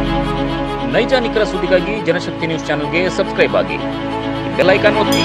ನೈಜ ನಿಖರ ಸುದ್ದಿಗಾಗಿ ಜನಶಕ್ತಿ ನ್ಯೂಸ್ ಚಾನೆಲ್ಗೆ ಸಬ್ಸ್ಕ್ರೈಬ್ ಆಗಿ ಬೆಲ್ ಐಕಾನ್ ಒತ್ತಿ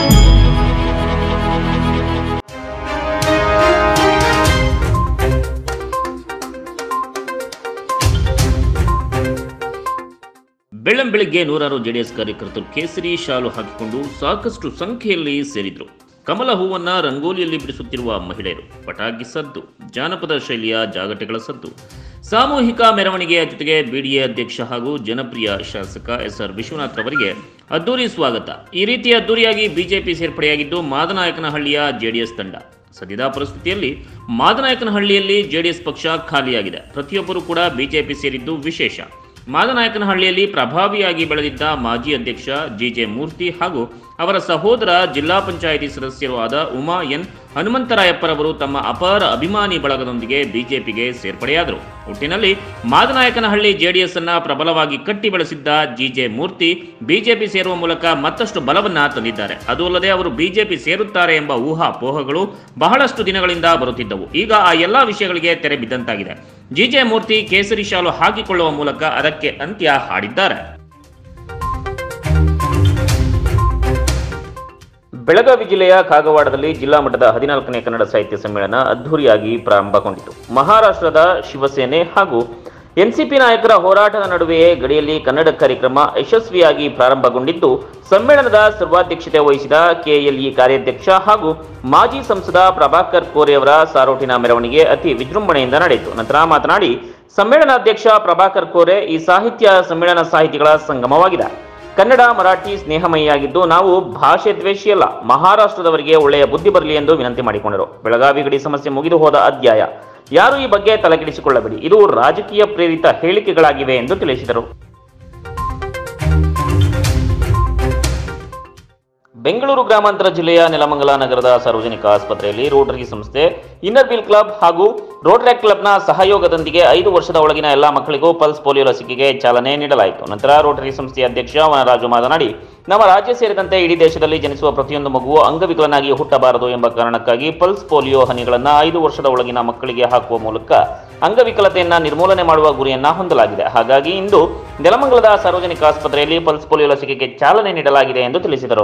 ಬೆಳ್ಳಂಬೆಳಿಗ್ಗೆ ನೂರಾರು ಜೆಡಿಎಸ್ ಕಾರ್ಯಕರ್ತರು ಕೇಸರಿ ಶಾಲು ಹಾಕಿಕೊಂಡು ಸಾಕಷ್ಟು ಸಂಖ್ಯೆಯಲ್ಲಿ ಸೇರಿದ್ರು ಕಮಲ ಹೂವನ್ನ ರಂಗೋಲಿಯಲ್ಲಿ ಬಿಡಿಸುತ್ತಿರುವ ಮಹಿಳೆಯರು ಪಟಾಕಿ ಸದ್ದು ಜಾನಪದ ಶೈಲಿಯ ಜಾಗಟೆಗಳ ಸದ್ದು ಸಾಮೂಹಿಕ ಮೆರವಣಿಗೆಯ ಜೊತೆಗೆ ಬಿಡಿಎ ಅಧ್ಯಕ್ಷ ಹಾಗೂ ಜನಪ್ರಿಯ ಶಾಸಕ ಎಸ್ ಆರ್ ವಿಶ್ವನಾಥ್ ಅವರಿಗೆ ಅದ್ದೂರಿ ಸ್ವಾಗತ ಈ ರೀತಿ ಅದ್ದೂರಿಯಾಗಿ ಬಿಜೆಪಿ ಸೇರ್ಪಡೆಯಾಗಿದ್ದು ಮಾದನಾಯಕನಹಳ್ಳಿಯ ಜೆಡಿಎಸ್ ತಂಡ ಸದ್ಯದ ಪರಿಸ್ಥಿತಿಯಲ್ಲಿ ಮಾದನಾಯಕನಹಳ್ಳಿಯಲ್ಲಿ ಜೆಡಿಎಸ್ ಪಕ್ಷ ಖಾಲಿಯಾಗಿದೆ ಪ್ರತಿಯೊಬ್ಬರು ಕೂಡ ಬಿಜೆಪಿ ಸೇರಿದ್ದು ವಿಶೇಷ ಮಾದನಾಯಕನಹಳ್ಳಿಯಲ್ಲಿ ಪ್ರಭಾವಿಯಾಗಿ ಬೆಳೆದಿದ್ದ ಮಾಜಿ ಅಧ್ಯಕ್ಷ ಜಿಜೆ ಮೂರ್ತಿ ಹಾಗೂ ಅವರ ಸಹೋದರ ಜಿಲ್ಲಾ ಪಂಚಾಯಿತಿ ಸದಸ್ಯರು ಆದ ಉಮಾ ಎನ್ ಹನುಮಂತರಾಯಪ್ಪರವರು ತಮ್ಮ ಅಪಾರ ಅಭಿಮಾನಿ ಬಳಗದೊಂದಿಗೆ ಬಿಜೆಪಿಗೆ ಸೇರ್ಪಡೆಯಾದರು ಒಟ್ಟಿನಲ್ಲಿ ಮಾದನಾಯಕನಹಳ್ಳಿ ಜೆಡಿಎಸ್ ಅನ್ನ ಪ್ರಬಲವಾಗಿ ಕಟ್ಟಿ ಬೆಳೆಸಿದ್ದ ಜಿಜೆ ಮೂರ್ತಿ ಬಿಜೆಪಿ ಸೇರುವ ಮೂಲಕ ಮತ್ತಷ್ಟು ಬಲವನ್ನ ತಂದಿದ್ದಾರೆ ಅದು ಅಲ್ಲದೆ ಅವರು ಬಿಜೆಪಿ ಸೇರುತ್ತಾರೆ ಎಂಬ ಊಹಾಪೋಹಗಳು ಬಹಳಷ್ಟು ದಿನಗಳಿಂದ ಬರುತ್ತಿದ್ದವು ಈಗ ಆ ಎಲ್ಲಾ ವಿಷಯಗಳಿಗೆ ತೆರೆ ಬಿದ್ದಂತಾಗಿದೆ ಜಿಜೆ ಮೂರ್ತಿ ಕೇಸರಿ ಶಾಲು ಹಾಕಿಕೊಳ್ಳುವ ಮೂಲಕ ಅದಕ್ಕೆ ಅಂತ್ಯ ಹಾಡಿದ್ದಾರೆ ಬೆಳಗಾವಿ ಜಿಲ್ಲೆಯ ಕಾಗವಾಡದಲ್ಲಿ ಜಿಲ್ಲಾ ಮಟ್ಟದ ಹದಿನಾಲ್ಕನೇ ಕನ್ನಡ ಸಾಹಿತ್ಯ ಸಮ್ಮೇಳನ ಅದ್ಧೂರಿಯಾಗಿ ಪ್ರಾರಂಭಗೊಂಡಿತು ಮಹಾರಾಷ್ಟ್ರದ ಶಿವಸೇನೆ ಹಾಗೂ ಎನ್ಸಿಪಿ ನಾಯಕರ ಹೋರಾಟದ ನಡುವೆಯೇ ಗಡಿಯಲ್ಲಿ ಕನ್ನಡ ಕಾರ್ಯಕ್ರಮ ಯಶಸ್ವಿಯಾಗಿ ಪ್ರಾರಂಭಗೊಂಡಿದ್ದು ಸಮ್ಮೇಳನದ ಸರ್ವಾಧ್ಯಕ್ಷತೆ ವಹಿಸಿದ ಕೆಎಲ್ಇ ಕಾರ್ಯಾಧ್ಯಕ್ಷ ಹಾಗೂ ಮಾಜಿ ಸಂಸದ ಪ್ರಭಾಕರ್ ಕೋರೆ ಅವರ ಸಾರೋಟಿನ ಮೆರವಣಿಗೆ ಅತಿ ವಿಜೃಂಭಣೆಯಿಂದ ನಡೆಯಿತು ನಂತರ ಮಾತನಾಡಿ ಸಮ್ಮೇಳನಾಧ್ಯಕ್ಷ ಪ್ರಭಾಕರ್ ಕೋರೆ ಈ ಸಾಹಿತ್ಯ ಸಮ್ಮೇಳನ ಸಾಹಿತಿಗಳ ಸಂಗಮವಾಗಿದೆ ಕನ್ನಡ ಮರಾಠಿ ಸ್ನೇಹಮಯಿಯಾಗಿದ್ದು ನಾವು ಭಾಷೆ ದ್ವೇಷಿಯಲ್ಲ ಮಹಾರಾಷ್ಟ್ರದವರಿಗೆ ಒಳ್ಳೆಯ ಬುದ್ಧಿ ಬರಲಿ ಎಂದು ವಿನಂತಿ ಮಾಡಿಕೊಂಡರು ಬೆಳಗಾವಿ ಗಡಿ ಸಮಸ್ಯೆ ಮುಗಿದು ಹೋದ ಅಧ್ಯಾಯ ಯಾರು ಈ ಬಗ್ಗೆ ತಲೆಕೆಡಿಸಿಕೊಳ್ಳಬೇಡಿ ಇದು ರಾಜಕೀಯ ಪ್ರೇರಿತ ಹೇಳಿಕೆಗಳಾಗಿವೆ ಎಂದು ತಿಳಿಸಿದರು ಬೆಂಗಳೂರು ಗ್ರಾಮಾಂತರ ಜಿಲ್ಲೆಯ ನೆಲಮಂಗಲ ನಗರದ ಸಾರ್ವಜನಿಕ ಆಸ್ಪತ್ರೆಯಲ್ಲಿ ರೋಟರಿ ಸಂಸ್ಥೆ ಇನ್ನರ್ ವೀಲ್ ಕ್ಲಬ್ ಹಾಗೂ ರೋಟರಿ ಕ್ಲಬ್ನ ಸಹಯೋಗದೊಂದಿಗೆ ಐದು ವರ್ಷದ ಒಳಗಿನ ಎಲ್ಲಾ ಮಕ್ಕಳಿಗೂ ಪಲ್ಸ್ ಪೋಲಿಯೋ ಲಸಿಕೆಗೆ ಚಾಲನೆ ನೀಡಲಾಯಿತು ನಂತರ ರೋಟರಿ ಸಂಸ್ಥೆಯ ಅಧ್ಯಕ್ಷ ವನರಾಜು ಮಾತನಾಡಿ ನಮ್ಮ ರಾಜ್ಯ ಸೇರಿದಂತೆ ಇಡೀ ದೇಶದಲ್ಲಿ ಜನಿಸುವ ಪ್ರತಿಯೊಂದು ಮಗುವು ಅಂಗವಿಕಲನಾಗಿ ಹುಟ್ಟಬಾರದು ಎಂಬ ಕಾರಣಕ್ಕಾಗಿ ಪಲ್ಸ್ ಪೋಲಿಯೋ ಹನಿಗಳನ್ನು ಐದು ವರ್ಷದ ಒಳಗಿನ ಮಕ್ಕಳಿಗೆ ಹಾಕುವ ಮೂಲಕ ಅಂಗವಿಕಲತೆಯನ್ನ ನಿರ್ಮೂಲನೆ ಮಾಡುವ ಗುರಿಯನ್ನ ಹೊಂದಲಾಗಿದೆ ಹಾಗಾಗಿ ಇಂದು ನೆಲಮಂಗಲದ ಸಾರ್ವಜನಿಕ ಆಸ್ಪತ್ರೆಯಲ್ಲಿ ಪಲ್ಸ್ ಪೋಲಿಯೋ ಲಸಿಕೆಗೆ ಚಾಲನೆ ನೀಡಲಾಗಿದೆ ಎಂದು ತಿಳಿಸಿದರು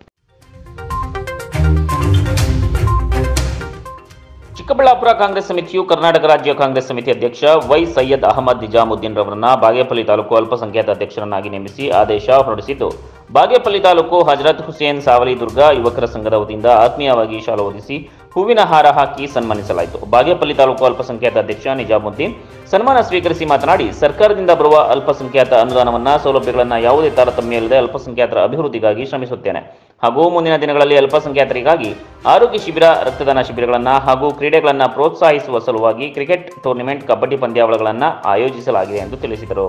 ಚಿಕ್ಕಬಳ್ಳಾಪುರ ಕಾಂಗ್ರೆಸ್ ಸಮಿತಿಯು ಕರ್ನಾಟಕ ರಾಜ್ಯ ಕಾಂಗ್ರೆಸ್ ಸಮಿತಿ ಅಧ್ಯಕ್ಷ ವೈ ಸೈಯದ್ ಅಹಮದ್ ನಿಜಾಮುದ್ದೀನ್ ರವರನ್ನ ಬಾಗೇಪಲ್ಲಿ ತಾಲೂಕು ಅಲ್ಪಸಂಖ್ಯಾತ ಅಧ್ಯಕ್ಷರನ್ನಾಗಿ ನೇಮಿಸಿ ಆದೇಶ ಹೊರಡಿಸಿದ್ದು ಬಾಗೇಪಲ್ಲಿ ತಾಲೂಕು ಹಜರತ್ ಹುಸೇನ್ ಸಾವಲಿ ದುರ್ಗ ಯುವಕರ ಸಂಘದ ವತಿಯಿಂದ ಆತ್ಮೀಯವಾಗಿ ಶಾಲು ಹೊದಿಸಿ ಹೂವಿನ ಹಾರ ಹಾಕಿ ಸನ್ಮಾನಿಸಲಾಯಿತು ಬಾಗೇಪಲ್ಲಿ ತಾಲೂಕು ಅಲ್ಪಸಂಖ್ಯಾತ ಅಧ್ಯಕ್ಷ ನಿಜಾಮುದ್ದೀನ್ ಸನ್ಮಾನ ಸ್ವೀಕರಿಸಿ ಮಾತನಾಡಿ ಸರ್ಕಾರದಿಂದ ಬರುವ ಅಲ್ಪಸಂಖ್ಯಾತ ಅನುದಾನವನ್ನ ಸೌಲಭ್ಯಗಳನ್ನ ಯಾವುದೇ ತಾರತಮ್ಯ ಇಲ್ಲದೆ ಅಲ್ಪಸಂಖ್ಯಾತರ ಅಭಿವೃದ್ಧಿಗಾಗಿ ಶ್ರಮಿಸುತ್ತೇನೆ ಹಾಗೂ ಮುಂದಿನ ದಿನಗಳಲ್ಲಿ ಅಲ್ಪಸಂಖ್ಯಾತರಿಗಾಗಿ ಆರೋಗ್ಯ ಶಿಬಿರ ರಕ್ತದಾನ ಶಿಬಿರಗಳನ್ನು ಹಾಗೂ ಕ್ರೀಡೆಗಳನ್ನು ಪ್ರೋತ್ಸಾಹಿಸುವ ಸಲುವಾಗಿ ಕ್ರಿಕೆಟ್ ಟೂರ್ನಿಮೆಂಟ್ ಕಬಡ್ಡಿ ಪಂದ್ಯಾವಳಿಗಳನ್ನು ಆಯೋಜಿಸಲಾಗಿದೆ ಎಂದು ತಿಳಿಸಿದರು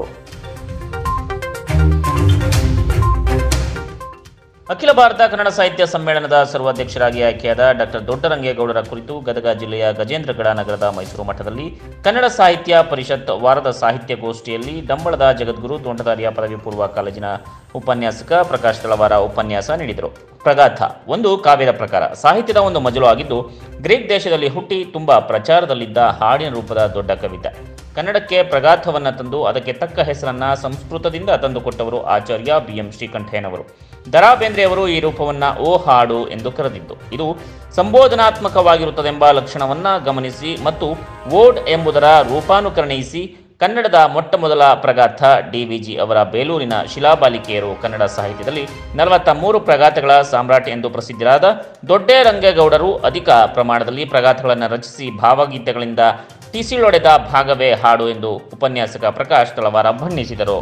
ಅಖಿಲ ಭಾರತ ಕನ್ನಡ ಸಾಹಿತ್ಯ ಸಮ್ಮೇಳನದ ಸರ್ವಾಧ್ಯಕ್ಷರಾಗಿ ಆಯ್ಕೆಯಾದ ಡಾಕ್ಟರ್ ದೊಡ್ಡರಂಗೇಗೌಡರ ಕುರಿತು ಗದಗ ಜಿಲ್ಲೆಯ ಗಜೇಂದ್ರಗಡ ನಗರದ ಮೈಸೂರು ಮಠದಲ್ಲಿ ಕನ್ನಡ ಸಾಹಿತ್ಯ ಪರಿಷತ್ ವಾರದ ಸಾಹಿತ್ಯ ಗೋಷ್ಠಿಯಲ್ಲಿ ಡಂಬಳದ ಜಗದ್ಗುರು ತೋಂಟದಾರ್ಯ ಪದವಿ ಪೂರ್ವ ಕಾಲೇಜಿನ ಉಪನ್ಯಾಸಕ ಪ್ರಕಾಶ್ ತಳವಾರ ಉಪನ್ಯಾಸ ನೀಡಿದರು ಪ್ರಗಾಥ ಒಂದು ಕಾವ್ಯದ ಪ್ರಕಾರ ಸಾಹಿತ್ಯದ ಒಂದು ಮಜಲು ಆಗಿದ್ದು ಗ್ರೀಕ್ ದೇಶದಲ್ಲಿ ಹುಟ್ಟಿ ತುಂಬಾ ಪ್ರಚಾರದಲ್ಲಿದ್ದ ಹಾಡಿನ ರೂಪದ ದೊಡ್ಡ ಕವಿತೆ ಕನ್ನಡಕ್ಕೆ ಪ್ರಗಾಥವನ್ನ ತಂದು ಅದಕ್ಕೆ ತಕ್ಕ ಹೆಸರನ್ನ ಸಂಸ್ಕೃತದಿಂದ ತಂದುಕೊಟ್ಟವರು ಆಚಾರ್ಯ ಬಿ ಎಂ ಶ್ರೀಕಂಠಯ್ಯನವರು ದರಾ ಬೇಂದ್ರೆಯವರು ಈ ರೂಪವನ್ನ ಓ ಹಾಡು ಎಂದು ಕರೆದಿದ್ದು ಇದು ಸಂಬೋಧನಾತ್ಮಕವಾಗಿರುತ್ತದೆಂಬ ಲಕ್ಷಣವನ್ನ ಗಮನಿಸಿ ಮತ್ತು ಓಡ್ ಎಂಬುದರ ರೂಪಾನುಕರಣಯಿಸಿ ಕನ್ನಡದ ಮೊಟ್ಟ ಮೊದಲ ಪ್ರಗಾಥ ಡಿವಿಜಿ ಅವರ ಬೇಲೂರಿನ ಶಿಲಾಬಾಲಿಕೆಯರು ಕನ್ನಡ ಸಾಹಿತ್ಯದಲ್ಲಿ ನಲವತ್ತ ಮೂರು ಪ್ರಗಾಥಗಳ ಸಾಮ್ರಾಟ್ ಎಂದು ಪ್ರಸಿದ್ಧರಾದ ದೊಡ್ಡೇ ರಂಗೇಗೌಡರು ಅಧಿಕ ಪ್ರಮಾಣದಲ್ಲಿ ಪ್ರಗಾಥಗಳನ್ನು ರಚಿಸಿ ಭಾವಗೀತೆಗಳಿಂದ ಟಿಸಿಲೊಡೆದ ಭಾಗವೇ ಹಾಡು ಎಂದು ಉಪನ್ಯಾಸಕ ಪ್ರಕಾಶ್ ತಳವಾರ ಬಣ್ಣಿಸಿದರು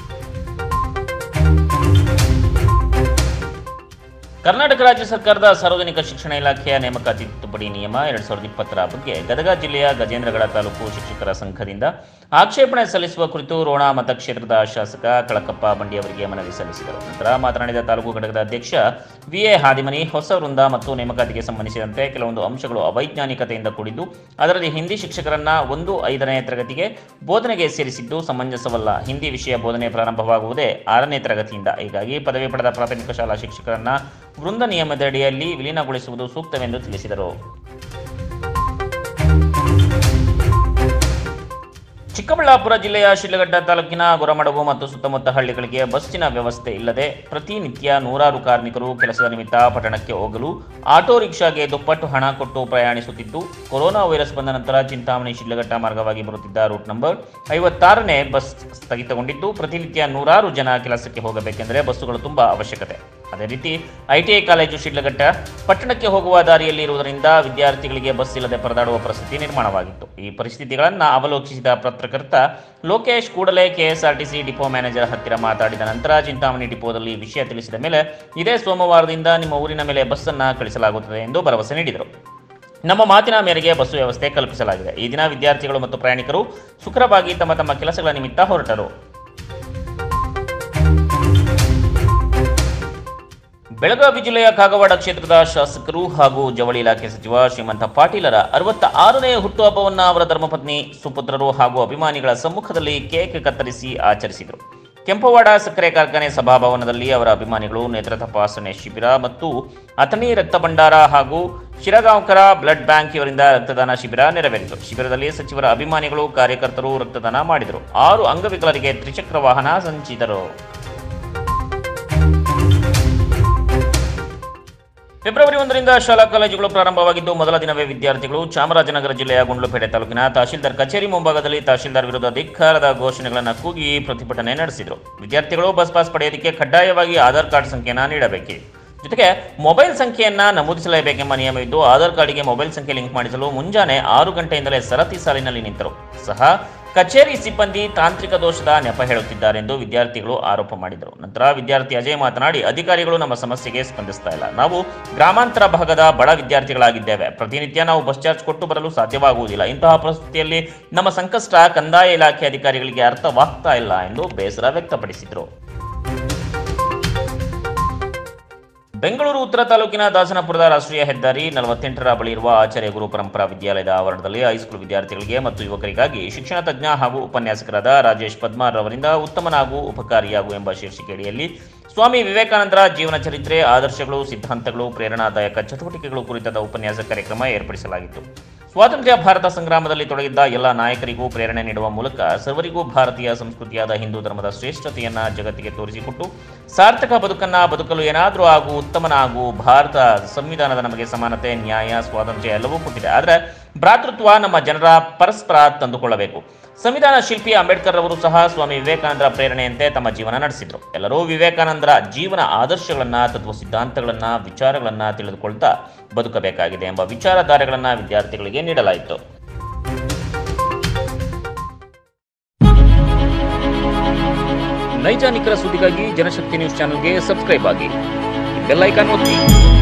ಕರ್ನಾಟಕ ರಾಜ್ಯ ಸರ್ಕಾರದ ಸಾರ್ವಜನಿಕ ಶಿಕ್ಷಣ ಇಲಾಖೆಯ ನೇಮಕಾತಿ ತಿದ್ದುಪಡಿ ನಿಯಮ ಎರಡ್ ಸಾವಿರದ ಇಪ್ಪತ್ತರ ಬಗ್ಗೆ ಗದಗ ಜಿಲ್ಲೆಯ ಗಜೇಂದ್ರಗಡ ತಾಲೂಕು ಶಿಕ್ಷಕರ ಸಂಘದಿಂದ ಆಕ್ಷೇಪಣೆ ಸಲ್ಲಿಸುವ ಕುರಿತು ರೋಣ ಮತಕ್ಷೇತ್ರದ ಶಾಸಕ ಕಳಕಪ್ಪ ಬಂಡಿ ಅವರಿಗೆ ಮನವಿ ಸಲ್ಲಿಸಿದರು ನಂತರ ಮಾತನಾಡಿದ ತಾಲೂಕು ಘಟಕದ ಅಧ್ಯಕ್ಷ ವಿಎ ಹಾದಿಮನಿ ಹೊಸ ವೃಂದ ಮತ್ತು ನೇಮಕಾತಿಗೆ ಸಂಬಂಧಿಸಿದಂತೆ ಕೆಲವೊಂದು ಅಂಶಗಳು ಅವೈಜ್ಞಾನಿಕತೆಯಿಂದ ಕೂಡಿದ್ದು ಅದರಲ್ಲಿ ಹಿಂದಿ ಶಿಕ್ಷಕರನ್ನ ಒಂದು ಐದನೇ ತರಗತಿಗೆ ಬೋಧನೆಗೆ ಸೇರಿಸಿದ್ದು ಸಮಂಜಸವಲ್ಲ ಹಿಂದಿ ವಿಷಯ ಬೋಧನೆ ಪ್ರಾರಂಭವಾಗುವುದೇ ಆರನೇ ತರಗತಿಯಿಂದ ಹೀಗಾಗಿ ಪದವಿ ಪಡೆದ ಪ್ರಾಥಮಿಕ ಶಾಲಾ ಶಿಕ್ಷಕರನ್ನ ವೃಂದ ನಿಯಮದಡಿಯಲ್ಲಿ ವಿಲೀನಗೊಳಿಸುವುದು ಸೂಕ್ತವೆಂದು ತಿಳಿಸಿದರು ಚಿಕ್ಕಬಳ್ಳಾಪುರ ಜಿಲ್ಲೆಯ ಶಿಡ್ಲಘಟ್ಟ ತಾಲೂಕಿನ ಗೊರಮಡಗು ಮತ್ತು ಸುತ್ತಮುತ್ತ ಹಳ್ಳಿಗಳಿಗೆ ಬಸ್ಸಿನ ವ್ಯವಸ್ಥೆ ಇಲ್ಲದೆ ಪ್ರತಿನಿತ್ಯ ನೂರಾರು ಕಾರ್ಮಿಕರು ಕೆಲಸದ ನಿಮಿತ್ತ ಪಟ್ಟಣಕ್ಕೆ ಹೋಗಲು ಆಟೋ ರಿಕ್ಷಾಗೆ ದುಪ್ಪಟ್ಟು ಹಣ ಕೊಟ್ಟು ಪ್ರಯಾಣಿಸುತ್ತಿದ್ದು ಕೊರೋನಾ ವೈರಸ್ ಬಂದ ನಂತರ ಚಿಂತಾಮಣಿ ಶಿಡ್ಲಘಟ್ಟ ಮಾರ್ಗವಾಗಿ ಬರುತ್ತಿದ್ದ ರೂಟ್ ನಂಬರ್ ಐವತ್ತಾರನೇ ಬಸ್ ಸ್ಥಗಿತಗೊಂಡಿದ್ದು ಪ್ರತಿನಿತ್ಯ ನೂರಾರು ಜನ ಕೆಲಸಕ್ಕೆ ಹೋಗಬೇಕೆಂದರೆ ಬಸ್ಸುಗಳು ತುಂಬಾ ಅವಶ್ಯಕತೆ ಅದೇ ರೀತಿ ಐಟಿಐ ಕಾಲೇಜು ಶಿಡ್ಲಘಟ್ಟ ಪಟ್ಟಣಕ್ಕೆ ಹೋಗುವ ದಾರಿಯಲ್ಲಿ ಇರುವುದರಿಂದ ವಿದ್ಯಾರ್ಥಿಗಳಿಗೆ ಬಸ್ ಇಲ್ಲದೆ ಪರದಾಡುವ ಪರಿಸ್ಥಿತಿ ನಿರ್ಮಾಣವಾಗಿತ್ತು ಈ ಪರಿಸ್ಥಿತಿಗಳನ್ನು ಅವಲೋಕಿಸಿದ ಪತ್ರಕರ್ತ ಲೋಕೇಶ್ ಕೂಡಲೇ ಕೆಎಸ್ಆರ್ಟಿಸಿ ಡಿಪೋ ಮ್ಯಾನೇಜರ್ ಹತ್ತಿರ ಮಾತಾಡಿದ ನಂತರ ಚಿಂತಾಮಣಿ ಡಿಪೋದಲ್ಲಿ ವಿಷಯ ತಿಳಿಸಿದ ಮೇಲೆ ಇದೇ ಸೋಮವಾರದಿಂದ ನಿಮ್ಮ ಊರಿನ ಮೇಲೆ ಬಸ್ಸನ್ನು ಕಳಿಸಲಾಗುತ್ತದೆ ಎಂದು ಭರವಸೆ ನೀಡಿದರು ನಮ್ಮ ಮಾತಿನ ಮೇರೆಗೆ ಬಸ್ಸು ವ್ಯವಸ್ಥೆ ಕಲ್ಪಿಸಲಾಗಿದೆ ಈ ದಿನ ವಿದ್ಯಾರ್ಥಿಗಳು ಮತ್ತು ಪ್ರಯಾಣಿಕರು ಸುಖರವಾಗಿ ತಮ್ಮ ತಮ್ಮ ಕೆಲಸಗಳ ನಿಮಿತ್ತ ಹೊರಟರು ಬೆಳಗಾವಿ ಜಿಲ್ಲೆಯ ಕಾಗವಾಡ ಕ್ಷೇತ್ರದ ಶಾಸಕರು ಹಾಗೂ ಜವಳಿ ಇಲಾಖೆ ಸಚಿವ ಶ್ರೀಮಂತ ಪಾಟೀಲರ ಅರವತ್ತ ಆರನೇ ಹುಟ್ಟುಹಬ್ಬವನ್ನು ಅವರ ಧರ್ಮಪತ್ನಿ ಸುಪುತ್ರರು ಹಾಗೂ ಅಭಿಮಾನಿಗಳ ಸಮ್ಮುಖದಲ್ಲಿ ಕೇಕ್ ಕತ್ತರಿಸಿ ಆಚರಿಸಿದರು ಕೆಂಪವಾಡ ಸಕ್ಕರೆ ಕಾರ್ಖಾನೆ ಸಭಾಭವನದಲ್ಲಿ ಅವರ ಅಭಿಮಾನಿಗಳು ನೇತ್ರ ತಪಾಸಣೆ ಶಿಬಿರ ಮತ್ತು ಅಥಣಿ ರಕ್ತ ಭಂಡಾರ ಹಾಗೂ ಶಿರಗಾಂವ್ಕರ ಬ್ಲಡ್ ಬ್ಯಾಂಕ್ ಇವರಿಂದ ರಕ್ತದಾನ ಶಿಬಿರ ನೆರವೇರಿತು ಶಿಬಿರದಲ್ಲಿ ಸಚಿವರ ಅಭಿಮಾನಿಗಳು ಕಾರ್ಯಕರ್ತರು ರಕ್ತದಾನ ಮಾಡಿದರು ಆರು ಅಂಗವಿಕಲರಿಗೆ ತ್ರಿಚಕ್ರ ವಾಹನ ಸಂಚಿದರು ಫೆಬ್ರವರಿ ಒಂದರಿಂದ ಶಾಲಾ ಕಾಲೇಜುಗಳು ಪ್ರಾರಂಭವಾಗಿದ್ದು ಮೊದಲ ದಿನವೇ ವಿದ್ಯಾರ್ಥಿಗಳು ಚಾಮರಾಜನಗರ ಜಿಲ್ಲೆಯ ಗುಂಡ್ಲುಪೇಟೆ ತಾಲೂಕಿನ ತಹಶೀಲ್ದಾರ್ ಕಚೇರಿ ಮುಂಭಾಗದಲ್ಲಿ ತಹಶೀಲ್ದಾರ್ ವಿರುದ್ಧ ಧಿಕ್ಕಾರದ ಘೋಷಣೆಗಳನ್ನು ಕೂಗಿ ಪ್ರತಿಭಟನೆ ನಡೆಸಿದರು ವಿದ್ಯಾರ್ಥಿಗಳು ಬಸ್ ಪಾಸ್ ಪಡೆಯೋದಕ್ಕೆ ಕಡ್ಡಾಯವಾಗಿ ಆಧಾರ್ ಕಾರ್ಡ್ ಸಂಖ್ಯೆಯನ್ನು ನೀಡಬೇಕು ಜೊತೆಗೆ ಮೊಬೈಲ್ ಸಂಖ್ಯೆಯನ್ನ ನಮೂದಿಸಲೇಬೇಕೆಂಬ ನಿಯಮವಿದ್ದು ಆಧಾರ್ ಕಾರ್ಡಿಗೆ ಮೊಬೈಲ್ ಸಂಖ್ಯೆ ಲಿಂಕ್ ಮಾಡಿಸಲು ಮುಂಜಾನೆ ಆರು ಗಂಟೆಯಿಂದಲೇ ಸರತಿ ಸಾಲಿನಲ್ಲಿ ನಿಂತರು ಸಹ ಕಚೇರಿ ಸಿಬ್ಬಂದಿ ತಾಂತ್ರಿಕ ದೋಷದ ನೆಪ ಹೇಳುತ್ತಿದ್ದಾರೆಂದು ವಿದ್ಯಾರ್ಥಿಗಳು ಆರೋಪ ಮಾಡಿದರು ನಂತರ ವಿದ್ಯಾರ್ಥಿ ಅಜಯ್ ಮಾತನಾಡಿ ಅಧಿಕಾರಿಗಳು ನಮ್ಮ ಸಮಸ್ಯೆಗೆ ಸ್ಪಂದಿಸ್ತಾ ಇಲ್ಲ ನಾವು ಗ್ರಾಮಾಂತರ ಭಾಗದ ಬಡ ವಿದ್ಯಾರ್ಥಿಗಳಾಗಿದ್ದೇವೆ ಪ್ರತಿನಿತ್ಯ ನಾವು ಬಸ್ ಚಾರ್ಜ್ ಕೊಟ್ಟು ಬರಲು ಸಾಧ್ಯವಾಗುವುದಿಲ್ಲ ಇಂತಹ ಪರಿಸ್ಥಿತಿಯಲ್ಲಿ ನಮ್ಮ ಸಂಕಷ್ಟ ಕಂದಾಯ ಇಲಾಖೆ ಅಧಿಕಾರಿಗಳಿಗೆ ಅರ್ಥವಾಗ್ತಾ ಇಲ್ಲ ಎಂದು ಬೇಸರ ವ್ಯಕ್ತಪಡಿಸಿದರು ಬೆಂಗಳೂರು ಉತ್ತರ ತಾಲೂಕಿನ ದಾಸನಪುರದ ರಾಷ್ಟ್ರೀಯ ಹೆದ್ದಾರಿ ನಲವತ್ತೆಂಟರ ಬಳಿ ಇರುವ ಆಚಾರ್ಯ ಗುರು ಪರಂಪರಾ ವಿದ್ಯಾಲಯದ ಆವರಣದಲ್ಲಿ ಹೈಸ್ಕೂಲ್ ವಿದ್ಯಾರ್ಥಿಗಳಿಗೆ ಮತ್ತು ಯುವಕರಿಗಾಗಿ ಶಿಕ್ಷಣ ತಜ್ಞ ಹಾಗೂ ಉಪನ್ಯಾಸಕರಾದ ರಾಜೇಶ್ ಪದ್ಮಾರ್ ಅವರಿಂದ ಉತ್ತಮನಾಗು ಉಪಕಾರಿಯಾಗು ಎಂಬ ಶೀರ್ಷಿಕೆಯಡಿಯಲ್ಲಿ ಸ್ವಾಮಿ ವಿವೇಕಾನಂದರ ಜೀವನ ಚರಿತ್ರೆ ಆದರ್ಶಗಳು ಸಿದ್ಧಾಂತಗಳು ಪ್ರೇರಣಾದಾಯಕ ಚಟುವಟಿಕೆಗಳು ಕುರಿತಾದ ಉಪನ್ಯಾಸ ಕಾರ್ಯಕ್ರಮ ಏರ್ಪಡಿಸಲಾಗಿತ್ತು ಸ್ವಾತಂತ್ರ್ಯ ಭಾರತ ಸಂಗ್ರಾಮದಲ್ಲಿ ತೊಡಗಿದ್ದ ಎಲ್ಲ ನಾಯಕರಿಗೂ ಪ್ರೇರಣೆ ನೀಡುವ ಮೂಲಕ ಸರ್ವರಿಗೂ ಭಾರತೀಯ ಸಂಸ್ಕೃತಿಯಾದ ಹಿಂದೂ ಧರ್ಮದ ಶ್ರೇಷ್ಠತೆಯನ್ನ ಜಗತ್ತಿಗೆ ತೋರಿಸಿಕೊಟ್ಟು ಸಾರ್ಥಕ ಬದುಕನ್ನ ಬದುಕಲು ಏನಾದರೂ ಆಗು ಉತ್ತಮನಾಗು ಭಾರತ ಸಂವಿಧಾನದ ನಮಗೆ ಸಮಾನತೆ ನ್ಯಾಯ ಸ್ವಾತಂತ್ರ್ಯ ಎಲ್ಲವೂ ಕೊಟ್ಟಿದೆ ಆದರೆ ಭ್ರಾತೃತ್ವ ನಮ್ಮ ಜನರ ಪರಸ್ಪರ ತಂದುಕೊಳ್ಳಬೇಕು ಸಂವಿಧಾನ ಶಿಲ್ಪಿ ಅಂಬೇಡ್ಕರ್ ಅವರು ಸಹ ಸ್ವಾಮಿ ವಿವೇಕಾನಂದರ ಪ್ರೇರಣೆಯಂತೆ ತಮ್ಮ ಜೀವನ ನಡೆಸಿದರು ಎಲ್ಲರೂ ವಿವೇಕಾನಂದರ ಜೀವನ ಆದರ್ಶಗಳನ್ನ ತತ್ವ ಸಿದ್ಧಾಂತಗಳನ್ನ ವಿಚಾರಗಳನ್ನ ತಿಳಿದುಕೊಳ್ತಾ ಬದುಕಬೇಕಾಗಿದೆ ಎಂಬ ವಿಚಾರಧಾರೆಗಳನ್ನ ವಿದ್ಯಾರ್ಥಿಗಳಿಗೆ ನೀಡಲಾಯಿತು ನೈಜ ನಿಖರ ಸುದ್ದಿಗಾಗಿ ಜನಶಕ್ತಿ ನ್ಯೂಸ್ ಚಾನೆಲ್ಗೆ ಸಬ್ಸ್ಕ್ರೈಬ್ ಆಗಿ ಬೆಲ್ ಐಕಾನ್ ಒತ್ತಿ